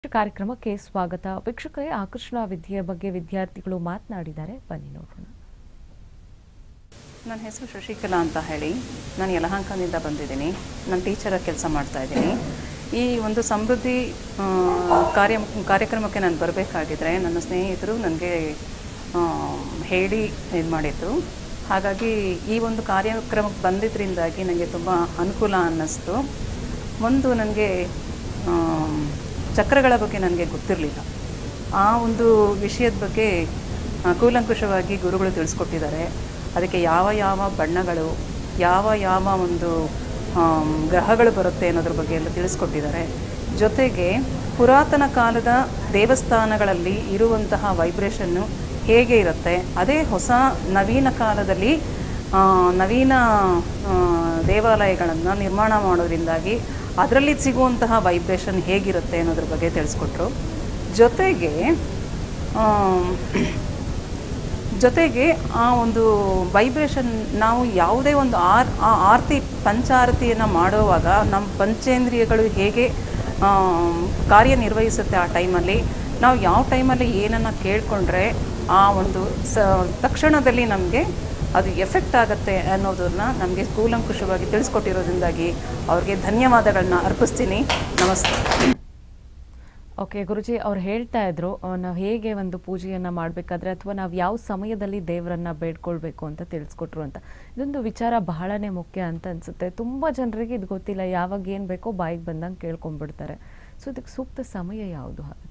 ಕಾರ್ಯಕ್ರಮಕ್ಕೆ ಸ್ವಾಗತ ವೀಕ್ಷಕರೇ ಆಕರ್ಷಣ ವಿದ್ಯೆಯ ಬಗ್ಗೆ ವಿದ್ಯಾರ್ಥಿಗಳು ಮಾತನಾಡಿದ್ದಾರೆ ಬನ್ನಿ ನೋಡೋಣ ನನ್ನ ಹೆಸರು ಶಶಿಕಲಾ ಅಂತ ಹೇಳಿ ನಾನು ಯಲಹಂಕದಿಂದ ಬಂದಿದ್ದೀನಿ ನಾನು ಟೀಚರ ಕೆಲಸ ಮಾಡ್ತಾ ಇದ್ದೀನಿ ಈ ಒಂದು ಸಮೃದ್ಧಿ ಆ, ಕಾರ್ಯ ಕಾರ್ಯಕ್ರಮಕ್ಕೆ ನಾನು ಬರಬೇಕಾಗಿದ್ರೆ ನನ್ನ ಸ್ನೇಹಿತರು ನನಗೆ ಹೇಳಿ ಇದು ಮಾಡಿದ್ರು ಹಾಗಾಗಿ ಈ ಒಂದು ಕಾರ್ಯಕ್ರಮಕ್ಕೆ ಬಂದಿದ್ದರಿಂದಾಗಿ ನನಗೆ ತುಂಬ ಅನುಕೂಲ ಅನ್ನಿಸ್ತು ಒಂದು ನನಗೆ ಚಕ್ರಗಳ ಬಗ್ಗೆ ನನಗೆ ಗೊತ್ತಿರಲಿಲ್ಲ ಆ ಒಂದು ವಿಷಯದ ಬಗ್ಗೆ ಆ, ಕೂಲಂಕುಷವಾಗಿ ಗುರುಗಳು ತಿಳಿಸ್ಕೊಟ್ಟಿದ್ದಾರೆ ಅದಕ್ಕೆ ಯಾವ ಯಾವ ಬಣ್ಣಗಳು ಯಾವ ಯಾವ ಒಂದು ಆಮ್, ಗ್ರಹಗಳು ಬರುತ್ತೆ ಅನ್ನೋದ್ರ ಬಗ್ಗೆ ಎಲ್ಲ ತಿಳಿಸ್ಕೊಟ್ಟಿದ್ದಾರೆ ಜೊತೆಗೆ ಪುರಾತನ ಕಾಲದ ದೇವಸ್ಥಾನಗಳಲ್ಲಿ ಇರುವಂತಹ ವೈಬ್ರೇಷನ್ನು ಹೇಗೆ ಇರುತ್ತೆ ಅದೇ ಹೊಸ ನವೀನ ಕಾಲದಲ್ಲಿ ಆ, ನವೀನ ಆ, ದೇವಾಲಯಗಳನ್ನು ನಿರ್ಮಾಣ ಮಾಡೋದ್ರಿಂದಾಗಿ ಅದರಲ್ಲಿ ಸಿಗುವಂತಹ ವೈಬ್ರೇಷನ್ ಹೇಗಿರುತ್ತೆ ಅನ್ನೋದ್ರ ಬಗ್ಗೆ ತಿಳಿಸ್ಕೊಟ್ರು ಜೊತೆಗೆ ಆಮ್, ಜೊತೆಗೆ ಆ ಒಂದು ವೈಬ್ರೇಷನ್ ನಾವು ಯಾವುದೇ ಒಂದು ಆರ್ ಆ ಆರತಿ ಪಂಚಾರತಿಯನ್ನು ಮಾಡುವಾಗ ನಮ್ಮ ಪಂಚೇಂದ್ರಿಯಗಳು ಹೇಗೆ ಆಮ್, ಕಾರ್ಯನಿರ್ವಹಿಸುತ್ತೆ ಆ ಟೈಮಲ್ಲಿ ನಾವು ಯಾವ ಟೈಮಲ್ಲಿ ಏನನ್ನು ಕೇಳಿಕೊಂಡ್ರೆ ಆ ಒಂದು ಸ ತಕ್ಷಣದಲ್ಲಿ ನಮಗೆ ಅದು ಎಫೆಕ್ಟ್ ಆಗುತ್ತೆ ಅನ್ನೋದನ್ನ ನಮಗೆ ಕೂಲಂಕುಷವಾಗಿ ತಿಳಿಸ್ಕೊಟ್ಟಿರೋದ್ರಿಂದಾಗಿ ಅವ್ರಿಗೆ ಧನ್ಯವಾದಗಳನ್ನ ಅರ್ಪಿಸ್ತೀನಿ ನಮಸ್ತೆ ಓಕೆ ಗುರುಜಿ ಅವ್ರು ಹೇಳ್ತಾ ಇದ್ರು ನಾವು ಹೇಗೆ ಒಂದು ಪೂಜೆಯನ್ನ ಮಾಡಬೇಕಾದ್ರೆ ಅಥವಾ ನಾವು ಯಾವ ಸಮಯದಲ್ಲಿ ದೇವರನ್ನ ಬೇಡ್ಕೊಳ್ಬೇಕು ಅಂತ ತಿಳಿಸ್ಕೊಟ್ರು ಅಂತ ಇದೊಂದು ವಿಚಾರ ಬಹಳನೇ ಮುಖ್ಯ ಅಂತ ಅನ್ಸುತ್ತೆ ತುಂಬಾ ಜನರಿಗೆ ಇದು ಗೊತ್ತಿಲ್ಲ ಯಾವಾಗ ಏನ್ ಬೇಕೋ ಬಾಯಿಗೆ ಬಂದಂಗೆ ಕೇಳ್ಕೊಂಡ್ಬಿಡ್ತಾರೆ ಸೊ ಇದಕ್ಕೆ ಸೂಕ್ತ ಸಮಯ ಯಾವುದು ಹಾಗಾದ್ರೆ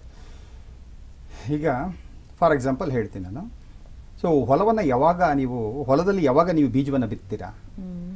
ಈಗ ಫಾರ್ ಎಕ್ಸಾಂಪಲ್ ಹೇಳ್ತೀನಿ ನಾನು ಸೊ ಹೊಲವನ್ನು ಯಾವಾಗ ನೀವು ಹೊಲದಲ್ಲಿ ಯಾವಾಗ ನೀವು ಬೀಜವನ್ನು ಬಿತ್ತೀರಾ ಹ್ಮ್.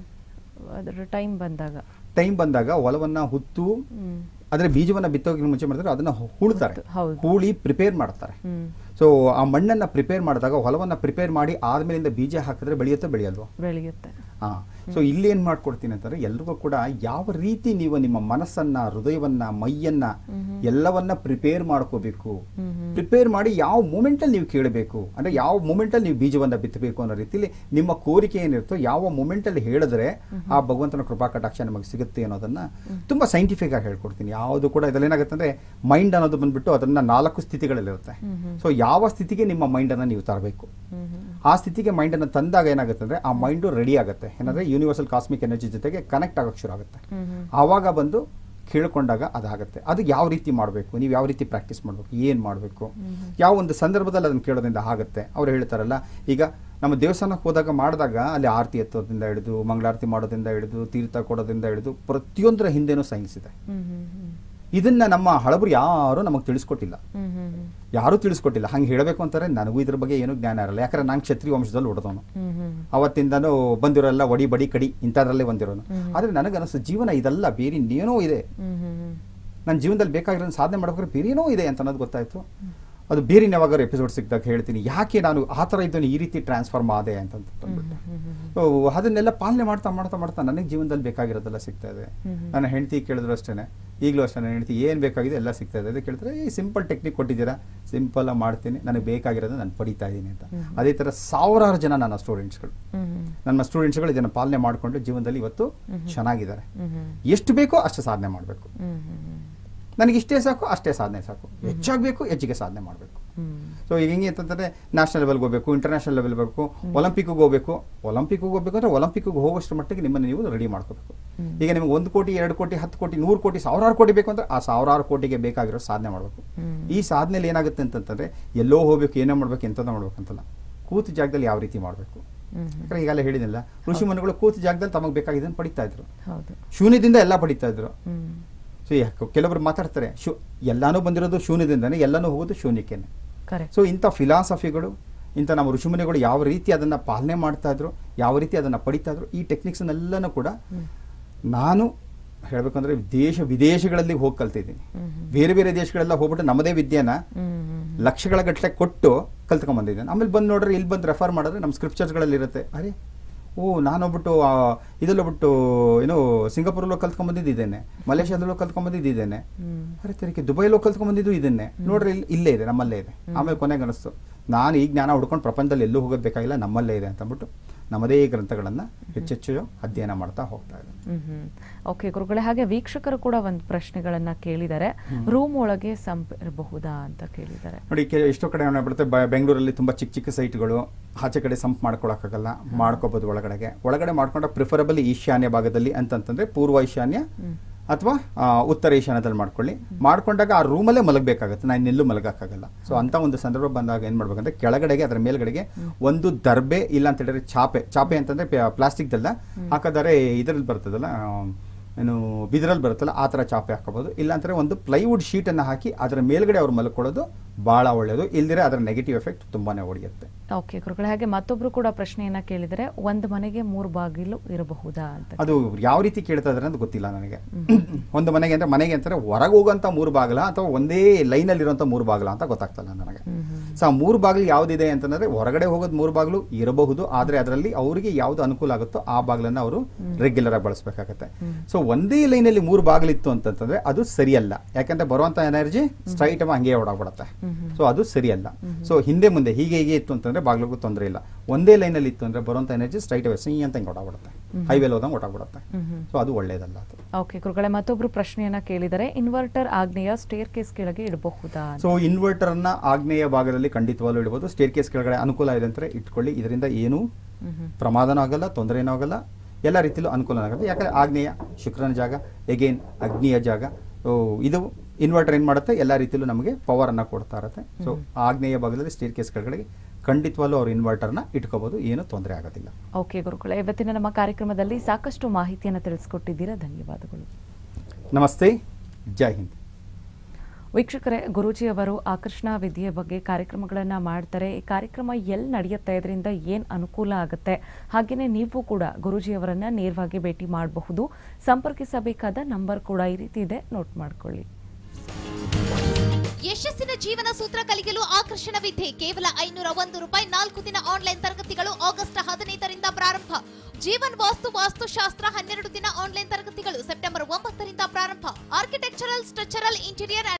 ಅದರ ಟೈಮ್ ಬಂದಾಗ ಟೈಮ್ ಬಂದಾಗ ಹೊಲವನ್ನು ಹುತ್ತು ಹ್ಮ್ ಆದರೆ ಬೀಜವನ್ನು ಬಿತ್ತೋಗಿ ಮುಂಚೆ ಮಾಡಿದ್ರೆ ಅದನ್ನು ಹೂಳ್ತಾರೆ ಹೌದು. ಹೂಳಿ ಪ್ರಿಪೇರ್ ಮಾಡ್ತಾರೆ ಹ್ಮ್ ಸೊ ಆ ಮಣ್ಣನ್ನು ಪ್ರಿಪೇರ್ ಮಾಡಿದಾಗ ಹೊಲವನ್ನು ಪ್ರಿಪೇರ್ ಮಾಡಿ ಆದ್ಮೇಲಿಂದ ಬೀಜ ಹಾಕಿದ್ರೆ ಬೆಳೆಯುತ್ತೆ ಬೆಳೆಯಲ್ವಾ ಬೆಳೆಯುತ್ತೆ ಹಾ ಸೊ ಇಲ್ಲಿ ಏನ್ ಮಾಡ್ಕೊಡ್ತೀನಿ ಅಂತಂದ್ರೆ ಎಲ್ರಿಗೂ ಕೂಡ ಯಾವ ರೀತಿ ನೀವು ನಿಮ್ಮ ಮನಸ್ಸನ್ನ ಹೃದಯವನ್ನ ಮೈಯನ್ನ ಎಲ್ಲವನ್ನ ಪ್ರಿಪೇರ್ ಮಾಡ್ಕೋಬೇಕು ಪ್ರಿಪೇರ್ ಮಾಡಿ ಯಾವ ಮೂಮೆಂಟ್ ಅಲ್ಲಿ ನೀವು ಕೇಳಬೇಕು ಅಂದ್ರೆ ಯಾವ ಮೂಮೆಂಟ್ ಅಲ್ಲಿ ನೀವು ಬೀಜವನ್ನ ಬಿತ್ತಬೇಕು ಅನ್ನೋ ರೀತಿಲಿ ನಿಮ್ಮ ಕೋರಿಕೆ ಏನಿರುತ್ತೋ ಯಾವ ಮೂಮೆಂಟ್ ಅಲ್ಲಿ ಹೇಳಿದ್ರೆ ಆ ಭಗವಂತನ ಕೃಪಾ ಕಟಾಕ್ಷ ನಮಗೆ ಸಿಗುತ್ತೆ ಅನ್ನೋದನ್ನ ತುಂಬಾ ಸೈಂಟಿಫಿಕ್ ಆಗಿ ಹೇಳ್ಕೊಡ್ತೀನಿ ಯಾವುದು ಕೂಡ ಇದ್ರಲ್ಲಿ ಏನಾಗುತ್ತೆ ಅಂದ್ರೆ ಮೈಂಡ್ ಅನ್ನೋದು ಬಂದ್ಬಿಟ್ಟು ಅದನ್ನ ನಾಲ್ಕು ಸ್ಥಿತಿಗಳಲ್ಲಿರುತ್ತೆ ಸೊ ಯಾವ ಸ್ಥಿತಿಗೆ ನಿಮ್ಮ ಮೈಂಡ್ ಅನ್ನ ನೀವು ತರಬೇಕು ಹ್ಮ್ ಹ್ಮ್ ಆ ಸ್ಥಿತಿಗೆ ಮೈಂಡ್ ಅನ್ನು ತಂದಾಗ ಏನಾಗುತ್ತೆ ಅಂದ್ರೆ ಆ ಮೈಂಡು ರೆಡಿ ಆಗುತ್ತೆ ಏನಂದ್ರೆ ಯೂನಿವರ್ಸಲ್ ಕಾಸ್ಮಿಕ್ ಎನರ್ಜಿ ಜೊತೆಗೆ ಕನೆಕ್ಟ್ ಆಗಕ್ಕೆ ಶುರು ಆಗುತ್ತೆ ಹ್ಮ್ ಹ್ಮ್ ಆವಾಗ ಬಂದು ಕೇಳ್ಕೊಂಡಾಗ ಅದಾಗುತ್ತೆ ಅದು ಯಾವ ರೀತಿ ಮಾಡಬೇಕು ನೀವು ಯಾವ ರೀತಿ ಪ್ರಾಕ್ಟೀಸ್ ಮಾಡಬೇಕು ಏನು ಮಾಡಬೇಕು ಯಾವ ಒಂದು ಸಂದರ್ಭದಲ್ಲಿ ಅದನ್ನು ಕೇಳೋದ್ರಿಂದ ಆಗುತ್ತೆ ಅವ್ರು ಹೇಳ್ತಾರಲ್ಲ ಈಗ ನಮ್ಮ ದೇವಸ್ಥಾನಕ್ಕೆ ಹೋದಾಗ ಮಾಡಿದಾಗ ಅಲ್ಲಿ ಆರತಿ ಎತ್ತೋದ್ರಿಂದ ಹಿಡಿದು ಮಂಗಳಾರತಿ ಮಾಡೋದ್ರಿಂದ ಹಿಡಿದು ತೀರ್ಥ ಕೊಡೋದ್ರಿಂದ ಹಿಡಿದು ಪ್ರತಿಯೊಂದರ ಹಿಂದೆನೂ ಸೈನ್ಸ್ ಇದೆ ಹ್ಮ್ ಹ್ಮ್ ಹ್ಮ್ ಇದನ್ನ ನಮ್ಮ ಹಳಬರು ಯಾರು ನಮಗೆ ತಿಳಿಸ್ಕೊಟ್ಟಿಲ್ಲ ಹ್ಮ್ ಹ್ಮ್ ಹ್ಮ್ ಯಾರೂ ತಿಳಿಸ್ಕೊಟ್ಟಿಲ್ಲ ಹಂಗೆ ಹೇಳಬೇಕು ಅಂತಾರೆ ನನಗೂ ಇದ್ರ ಬಗ್ಗೆ ಏನೂ ಜ್ಞಾನ ಇರಲ್ಲ ಯಾಕಂದ್ರೆ ನಾನು ಕ್ಷತ್ರಿಯ ವಂಶದಲ್ಲಿ ಹೊಡೆದವನು ಹ್ಮ್ ಹ್ಮ್ ಅವತ್ತಿಂದನೂ ಬಂದಿರೋಲ್ಲ ಒಡಿ ಬಡಿ ಕಡಿ ಇಂಥದ್ರಲ್ಲೇ ಬಂದಿರೋನು ಆದರೆ ನನಗನ್ನಿಸ್ತು ಜೀವನ ಇದಲ್ಲ ಬೇರೆ ಇನ್ನೇನೋ ಇದೆ ಹ್ಮ್ ಹ್ಮ್ ಹ್ಮ್ ನನ್ನ ಜೀವನದಲ್ಲಿ ಬೇಕಾಗಿರೋ ಸಾಧನೆ ಮಾಡ್ಬೇಕಾದ್ರೆ ಬೇರೆ ಏನೋ ಇದೆ ಅಂತ ಅನ್ನೋದು ಗೊತ್ತಾಯ್ತು ಅದು ಬೇರೆ ಯಾವಾಗಾರು ಎಪಿಸೋಡ್ ಸಿಕ್ಕಿದಾಗ ಹೇಳ್ತೀನಿ ಯಾಕೆ ನಾನು ಆ ಥರ ಇದ್ದನು ಈ ರೀತಿ ಟ್ರಾನ್ಸ್ಫಾರ್ಮ್ ಆದೆ ಅಂತ ಅಂದ್ಬಿಟ್ಟು ಸೊ ಅದನ್ನೆಲ್ಲ ಪಾಲನೆ ಮಾಡ್ತಾ ಮಾಡ್ತಾ ಮಾಡ್ತಾ ನನಗೆ ಜೀವನದಲ್ಲಿ ಬೇಕಾಗಿರೋದೆಲ್ಲ ಸಿಗ್ತಾ ಇದೆ ನನ್ನ ಹೆಂಡತಿ ಕೇಳಿದ್ರು ಅಷ್ಟೇ ಈಗಲೂ ಅಷ್ಟೇ ನನ್ನ ಹೆಂಡತಿ ಏನು ಬೇಕಾಗಿದೆ ಎಲ್ಲ ಸಿಗ್ತಾ ಇದೆ ಅದಕ್ಕೆ ಕೇಳಿದ್ರೆ ಈ ಸಿಂಪಲ್ ಟೆಕ್ನಿಕ್ ಕೊಟ್ಟಿದ್ದೀರಾ ಸಿಂಪಲ್ ಮಾಡ್ತೀನಿ ನನಗೆ ಬೇಕಾಗಿರೋದು ನಾನು ಪಡಿತಾ ಇದ್ದೀನಿ ಅಂತ ಅದೇ ಥರ ಸಾವಿರಾರು ಜನ ನನ್ನ ಸ್ಟೂಡೆಂಟ್ಸ್ಗಳು ಹ್ಮ್ ಹ್ಮ್ ನನ್ನ ಸ್ಟೂಡೆಂಟ್ಸ್ಗಳು ಇದನ್ನು ಪಾಲನೆ ಮಾಡಿಕೊಂಡು ಜೀವನದಲ್ಲಿ ಇವತ್ತು ಚೆನ್ನಾಗಿದ್ದಾರೆ ಹ್ಮ್ ಹ್ಮ್ ಎಷ್ಟು ಬೇಕೋ ಅಷ್ಟು ಸಾಧನೆ ಮಾಡಬೇಕು ಹ್ಮ್ ಹ್ಮ್ ಹ್ಮ್ ನನಗೆ ಇಷ್ಟೇ ಸಾಕು ಅಷ್ಟೇ ಸಾಧನೆ ಸಾಕು ಹೆಚ್ಚಾಗಬೇಕು ಹೆಚ್ಚಿಗೆ ಸಾಧನೆ ಮಾಡಬೇಕು ಹ್ಮ್ ಸೊ ಈಗ ಹೆಂಗೆ ಅಂತಂದರೆ ನ್ಯಾಷನಲ್ ಲೆವೆಲ್ಗೆ ಹೋಗಬೇಕು ಇಂಟರ್ನ್ಯಾಷನಲ್ ಲೆವೆಲ್ ಬೇಕು ಒಲಿಂಪಿಕ್ಗೆ ಹೋಗಬೇಕು ಒಲಿಂಪಿಕ್ಗೆ ಹೋಗಬೇಕು ಅಂದರೆ ಒಲಿಂಪಿಕ್ಗೆ ಹೋಗೋಷ್ಟು ಮಟ್ಟಿಗೆ ನಿಮ್ಮನ್ನು ನೀವು ರೆಡಿ ಮಾಡ್ಕೋಬೇಕು ಈಗ ನಿಮಗೆ ಒಂದು ಕೋಟಿ ಎರಡು ಕೋಟಿ ಹತ್ತು ಕೋಟಿ ನೂರು ಕೋಟಿ ಸಾವಿರಾರು ಕೋಟಿ ಬೇಕು ಅಂದರೆ ಆ ಸಾವಿರಾರು ಕೋಟಿಗೆ ಬೇಕಾಗಿರೋ ಸಾಧನೆ ಮಾಡಬೇಕು ಈ ಸಾಧನೆಯಲ್ಲಿ ಏನಾಗುತ್ತೆ ಅಂತಂತಂದರೆ ಎಲ್ಲೋ ಹೋಗಬೇಕು ಏನೋ ಮಾಡಬೇಕು ಎಂಥದ್ದು ಮಾಡ್ಬೇಕು ಅಂತಲ್ಲ ಕೂತು ಜಾಗದಲ್ಲಿ ಯಾವ ರೀತಿ ಮಾಡಬೇಕು ಹ್ಮ್ ಯಾಕಂದ್ರೆ ಈಗಲೇ ಹೇಳಿದಿಲ್ಲ ಋಷಿ ಮುನಿಗಳು ಕೂತು ಜಾಗದಲ್ಲಿ ತಮಗೆ ಬೇಕಾಗಿದ್ದನ್ನು ಪಡಿತಾ ಇದ್ರು ಹೌದು ಶೂನ್ಯದಿಂದ ಎಲ್ಲ ಪಡಿತಾ ಇದ್ರು ಹ್ಮ್ ಸೊ ಯಾಕೆ ಕೆಲವರು ಮಾತಾಡ್ತಾರೆ ಶೂ ಎಲ್ಲಾನು ಬಂದಿರೋದು ಶೂನ್ಯದಿಂದನೇ ಎಲ್ಲನೂ ಹೋಗೋದು ಶೂನ್ಯಕ್ಕೇನೆ ಕರೆಕ್ಟ್ ಸೊ ಇಂಥ ಫಿಲಾಸಫಿಗಳು ಇಂಥ ನಮ್ಮ ಋಷಿಮುನಿಗಳು ಯಾವ ರೀತಿ ಅದನ್ನು ಪಾಲನೆ ಮಾಡ್ತಾ ಇದ್ರು ಯಾವ ರೀತಿ ಅದನ್ನು ಪಡಿತಾ ಇದ್ರು ಈ ಟೆಕ್ನಿಕ್ಸ್ನೆಲ್ಲನೂ ಕೂಡ ನಾನು ಹೇಳಬೇಕಂದ್ರೆ ದೇಶ ವಿದೇಶಗಳಲ್ಲಿ ಹೋಗಿ ಕಲ್ತಿದ್ದೀನಿ ಬೇರೆ ಬೇರೆ ದೇಶಗಳೆಲ್ಲ ಹೋಗ್ಬಿಟ್ಟು ನಮ್ಮದೇ ವಿದ್ಯೆನ ಹ್ಮ್ ಹ್ಮ್ ಲಕ್ಷಗಳ ಗಟ್ಟಲೆ ಕೊಟ್ಟು ಕಲ್ತ್ಕೊಂಡ್ ಬಂದಿದ್ದೇನೆ ಆಮೇಲೆ ಬಂದು ನೋಡ್ರಿ ಇಲ್ಲಿ ಬಂದು ರೆಫರ್ ಮಾಡಿದ್ರೆ ನಮ್ಮ ಸ್ಕ್ರಿಪ್ಚರ್ಸ್ಗಳಲ್ಲಿ ಇರುತ್ತೆ ಅರೆ ಓ ನಾನೊಬ್ಬಿಟ್ಟು ಇದಲ್ಲೊಬ್ಬಿಟ್ಟು ಏನು ಸಿಂಗಾಪುರಲ್ಲೋ ಕಲ್ತ್ಕೊಂಡ್ ಬಂದಿದ್ದು ಇದ್ದೇನೆ ಮಲೇಷ್ಯಾದಲ್ಲೋ ಕಲ್ತ್ಕೊಂಡ್ ಬಂದಿದ್ದು ಇದ್ದೇನೆ ಹ್ಮ್ ಅರೆ ತರಕ್ಕೆ ದುಬೈಲೋ ಕಲ್ತ್ಕೊಂಡ್ ಬಂದಿದ್ದು ಇದನ್ನೇ ನೋಡ್ರಿ ಇಲ್ಲಿ ಇಲ್ಲೇ ಇದೆ ನಮ್ಮಲ್ಲೇ ಇದೆ ಆಮೇಲೆ ಕೊನೆಗೆ ಅನಿಸ್ತು ನಾನು ಈ ಜ್ಞಾನ ಹುಡ್ಕೊಂಡು ಪ್ರಪಂಚದಲ್ಲಿ ಎಲ್ಲೂ ಹೋಗೋದು ಬೇಕಾಗಿಲ್ಲ ನಮ್ಮಲ್ಲೇ ಇದೆ ಅಂತ ಅಂದ್ಬಿಟ್ಟು ನಮ್ಮದೇ ಗ್ರಂಥಗಳನ್ನು ಹೆಚ್ಚೆಚ್ಚು ಅಧ್ಯಯನ ಮಾಡ್ತಾ ಹೋಗ್ತಾ ಇದ್ದಾರೆ ಹ್ಮ್ ಹ್ಮ್ ಓಕೆ ಗುರುಗಳೇ ಹಾಗೆ ವೀಕ್ಷಕರು ಕೂಡ ಒಂದು ಪ್ರಶ್ನೆಗಳನ್ನ ಕೇಳಿದ್ದಾರೆ ರೂಮ್ ಒಳಗೆ ಸಂಪ್ ಇರಬಹುದಾ ಅಂತ ಕೇಳಿದ್ದಾರೆ ನೋಡಿ ಕೆ ಎಷ್ಟೋ ಕಡೆ ಏನಾಗ್ಬಿಡುತ್ತೆ ಬ- ಬೆಂಗಳೂರಲ್ಲಿ ತುಂಬ ಚಿಕ್ಕ ಚಿಕ್ಕ ಸೈಟ್ಗಳು ಆಚೆ ಕಡೆ ಸಂಪ್ ಮಾಡ್ಕೊಳಕ್ಕಾಗಲ್ಲ ಮಾಡ್ಕೋಬೋದು ಒಳಗಡೆಗೆ ಒಳಗಡೆ ಮಾಡ್ಕೊಂಡ ಪ್ರಿಫರಬಲ್ ಈಶಾನ್ಯ ಭಾಗದಲ್ಲಿ ಅಂತಂತಂದ್ರೆ ಪೂರ್ವ ಈಶಾನ್ಯ ಅಥವಾ ಆ, ಉತ್ತರ ಈಶಾನ್ಯದಲ್ಲಿ ಮಾಡ್ಕೊಳ್ಳಿ ಮಾಡ್ಕೊಂಡಾಗ ಆ ರೂಮಲ್ಲೇ ಮಲಗಬೇಕಾಗುತ್ತೆ ನಾನು ಎಲ್ಲೂ ಮಲಗಕ್ಕಾಗಲ್ಲ ಸೊ ಅಂತ ಒಂದು ಸಂದರ್ಭ ಬಂದಾಗ ಏನು ಮಾಡ್ಬೇಕಂದ್ರೆ ಕೆಳಗಡೆಗೆ ಅದರ ಮೇಲ್ಗಡೆಗೆ ಒಂದು ದರ್ಬೆ ಇಲ್ಲ ಅಂತ ಹೇಳಿದ್ರೆ ಚಾಪೆ ಚಾಪೆ ಅಂತಂದ್ರೆ ಪ್ಲಾಸ್ಟಿಕ್ದಲ್ಲ ಹಾಕೋದಾರೆ ಇದರಲ್ಲಿ ಬರ್ತದಲ್ಲ ಆ, ಏನು ಬಿದಿರಲ್ಲಿ ಬರುತ್ತಲ್ಲ ಆ ಥರ ಚಾಪೆ ಹಾಕೋಬೋದು ಇಲ್ಲಾಂದ್ರೆ ಒಂದು ಪ್ಲೈವುಡ್ ಶೀಟನ್ನು ಹಾಕಿ ಅದರ ಮೇಲ್ಗಡೆ ಅವ್ರು ಮಲ್ಕೊಳ್ಳೋದು ಭಾಳ ಒಳ್ಳೆಯದು ಇಲ್ದಿರೆ ಅದರ ನೆಗೆಟಿವ್ ಎಫೆಕ್ಟ್ ತುಂಬಾನೇ ಹೊಡೆಯುತ್ತೆ ಓಕೆ ಗುರುಗಳೇ ಹಾಗೆ ಮತ್ತೊಬ್ರು ಕೂಡ ಪ್ರಶ್ನೆಯನ್ನ ಕೇಳಿದರೆ ಒಂದು ಮನೆಗೆ ಮೂರು ಬಾಗಿಲು ಇರಬಹುದಾ ಅಂತ ಅದು ಯಾವ ರೀತಿ ಕೇಳ್ತಾ ಇದಾರೆ ಅಂತ ಗೊತ್ತಿಲ್ಲ ನನಗೆ ಒಂದು ಮನೆಗೆ ಅಂದ್ರೆ ಮನೆಗೆ ಅಂತಾರೆ ಹೊರಗೆ ಹೋಗೋಂಥ ಮೂರು ಬಾಗಿಲ ಅಥವಾ ಒಂದೇ ಲೈನಲ್ಲಿ ಇರುವಂಥ ಮೂರು ಬಾಗಿಲ ಅಂತ ಗೊತ್ತಾಗ್ತಲ್ಲ ನನಗೆ ಸೊ ಆ ಮೂರು ಬಾಗಿಲು ಯಾವ್ದಿದೆ ಅಂತಂದ್ರೆ ಹೊರಗಡೆ ಹೋಗೋದು ಮೂರು ಬಾಗಿಲು ಇರಬಹುದು ಆದ್ರೆ ಅದರಲ್ಲಿ ಅವರಿಗೆ ಯಾವ್ದು ಅನುಕೂಲ ಆಗುತ್ತೋ ಆ ಬಾಗಿಲನ್ನ ಅವರು ರೆಗ್ಯುಲರ್ ಆಗಿ ಬಳಸಬೇಕಾಗತ್ತೆ ಸೊ ಒಂದೇ ಲೈನಲ್ಲಿ ಮೂರು ಬಾಗಿಲಿತ್ತು ಅಂತಂತಂದ್ರೆ ಅದು ಸರಿಯಲ್ಲ ಯಾಕಂದ್ರೆ ಬರುವಂತ ಎನರ್ಜಿ ಸ್ಟ್ರೈಟ್ ಹಂಗೆ ಓಡಾಗ್ಬಿಡುತ್ತೆ ಸೊ ಅದು ಸರಿಯಲ್ಲ ಸೊ ಹಿಂದೆ ಮುಂದೆ ಹೀಗೆ ಹೀಗೆ ಇತ್ತು ಅಂತಂದ್ರೆ ಬಾಗಿಲಿಗೂ ತೊಂದರೆ ಇಲ್ಲ ಒಂದೇ ಲೈನಲ್ಲಿ ಇತ್ತು ಅಂದ್ರೆ ಬರುವಂತ ಎನರ್ಜಿ ಸ್ಟ್ರೈಟ್ ಅವೇ ಸಿ ಅಂತ ಹಿಂಗೆ ಓಡಾಗ್ಬಿಡುತ್ತೆ ಹೈವೇಲಿ ಹೋದಂಗೆ ಓಡಾಗ್ಬಿಡುತ್ತೆ ಸೊ ಅದು ಒಳ್ಳೇದಲ್ಲ ಅದು ಓಕೆ ಗುರುಗಳೇ ಮತ್ತೊಬ್ರು ಪ್ರಶ್ನೆಯನ್ನ ಕೇಳಿದರೆ ಇನ್ವರ್ಟರ್ ಆಗ್ನೇಯ ಸ್ಟೇರ್ ಕೇಸ್ ಕೆಳಗೆ ಇಡಬಹುದಾ ಅಂತ ಸೊ ಇನ್ವರ್ಟರ್ ಅನ್ನ ಆಗ್ನೇಯ ಭಾಗದಲ್ಲಿ ಖಂಡಿತವಾಗ್ಲೂ ಇಡಬಹುದು ಸ್ಟೇರ್ ಕೇಸ್ ಕೆಳಗಡೆ ಅನುಕೂಲ ಇದೆ ಅಂದ್ರೆ ಇಟ್ಕೊಳ್ಳಿ ಇದರಿಂದ ಏನೂ ಪ್ರಮಾದನೂ ಆಗಲ್ಲ ತೊಂದರೆನೂ ಆಗಲ್ಲ ಎಲ್ಲ ರೀತಿಯಲ್ಲೂ ಅನುಕೂಲ ಆಗುತ್ತೆ ಯಾಕಂದ್ರೆ ಆಗ್ನೇಯ ಶುಕ್ರನ ಜಾಗ ಎಗೇನ್ ಅಗ್ನಿಯ ಜಾಗ ಸೊ ಇದು ಇನ್ವರ್ಟರ್ ಏನು ಮಾಡುತ್ತೆ ಎಲ್ಲ ರೀತಿಯಲ್ಲೂ ನಮಗೆ ಪವರ್ ಅನ್ನ ಕೊಡ್ತಾ ಇರುತ್ತೆ ಸೊ ಆಗ್ನೇಯ ಭಾಗದಲ್ಲಿ ಸ್ಟೇರ್ ಕೇಸ್ ಕೆಳಗಡೆ ಖಂಡಿತವಾಗ್ಲೂ ಅವ್ರು ಇನ್ವರ್ಟರ್ನ ಇಟ್ಕೋಬಹುದು ಏನು ತೊಂದರೆ ಆಗೋದಿಲ್ಲ ಓಕೆ ಗುರುಗಳೇ ಇವತ್ತಿನ ನಮ್ಮ ಕಾರ್ಯಕ್ರಮದಲ್ಲಿ ಸಾಕಷ್ಟು ಮಾಹಿತಿಯನ್ನು ತಿಳಿಸ್ಕೊಟ್ಟಿದ್ದೀರಾ ಧನ್ಯವಾದಗಳು ನಮಸ್ತೆ ಜೈ ಹಿಂದ್ ವೀಕ್ಷಕರೇ ಗುರೂಜಿಯವರು ಆಕರ್ಷಣಾ ವಿದ್ಯೆ ಬಗ್ಗೆ ಕಾರ್ಯಕ್ರಮಗಳನ್ನು ಮಾಡ್ತಾರೆ ಈ ಕಾರ್ಯಕ್ರಮ ಎಲ್ಲಿ ನಡೆಯುತ್ತೆ ಇದರಿಂದ ಏನು ಅನುಕೂಲ ಆಗುತ್ತೆ ಹಾಗೆಯೇ ನೀವು ಕೂಡ ಗುರೂಜಿಯವರನ್ನ ನೇರವಾಗಿ ಭೇಟಿ ಮಾಡಬಹುದು ಸಂಪರ್ಕಿಸಬೇಕಾದ ನಂಬರ್ ಕೂಡ ಈ ರೀತಿ ಇದೆ ನೋಟ್ ಮಾಡ್ಕೊಳ್ಳಿ ಯಶಸ್ಸಿನ ಜೀವನ ಸೂತ್ರ ಕಲಿಯಲು ಆಕರ್ಷಣ ವಿದ್ಯೆ ಕೇವಲ ಐನೂರ ಒಂದು ರೂಪಾಯಿ ನಾಲ್ಕು ದಿನ ಆನ್ಲೈನ್ ತರಗತಿಗಳು ಆಗಸ್ಟ್ ಹದಿನೈದರಿಂದ ಪ್ರಾರಂಭ ಜೀವನ್ ವಾಸ್ತು ವಾಸ್ತುಶಾಸ್ತ್ರ ಹನ್ನೆರಡು ದಿನ ಆನ್ಲೈನ್ ತರಗತಿಗಳು ಸೆಪ್ಟೆಂಬರ್ ಒಂಬತ್ತರಿಂದ ಪ್ರಾರಂಭ ಆರ್ಕಿಟೆಕ್ಚರಲ್ ಸ್ಟ್ರಕ್ಚರಲ್ ಇಂಟೀರಿಯರ್